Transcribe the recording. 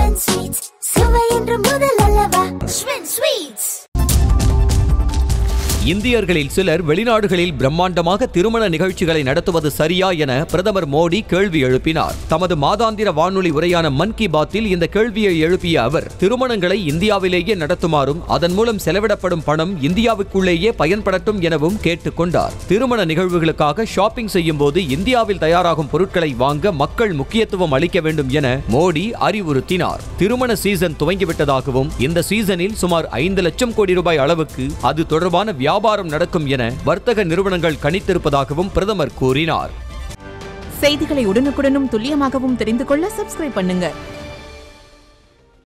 Schwinn Sweets. சுவை என்று முதல் அல்லவா Schwinn Sweets. இந்தியர்களில் சிலர் வெளிநாடுகளில் பிரம்மாண்டமாக திருமண நிகழ்ச்சிகளை நடத்துவது சரியா என பிரதமர் மோடி கேள்வி எழுப்பினார் தமது மாதாந்திர வானொலி உரையான மன் கி பாத்தில் இந்த கேள்வியை எழுப்பிய அவர் திருமணங்களை இந்தியாவிலேயே நடத்துமாறும் அதன் மூலம் செலவிடப்படும் பணம் இந்தியாவுக்குள்ளேயே பயன்படட்டும் எனவும் கேட்டுக்கொண்டார் திருமண நிகழ்வுகளுக்காக ஷாப்பிங் செய்யும் போது இந்தியாவில் தயாராகும் பொருட்களை வாங்க மக்கள் முக்கியத்துவம் அளிக்க வேண்டும் என மோடி அறிவுறுத்தினார் திருமண சீசன் துவங்கிவிட்டதாகவும் இந்த சீசனில் சுமார் ஐந்து லட்சம் கோடி ரூபாய் அளவுக்கு அது தொடர்பான வியாபாரம் நடக்கும் என வர்த்தக நிறுவனங்கள் கணித்திருப்பதாகவும் பிரதமர் கூறினார் செய்திகளை உடனுக்குடனும் துல்லியமாகவும் தெரிந்து கொள்ள சப்ஸ்கிரைப் பண்ணுங்க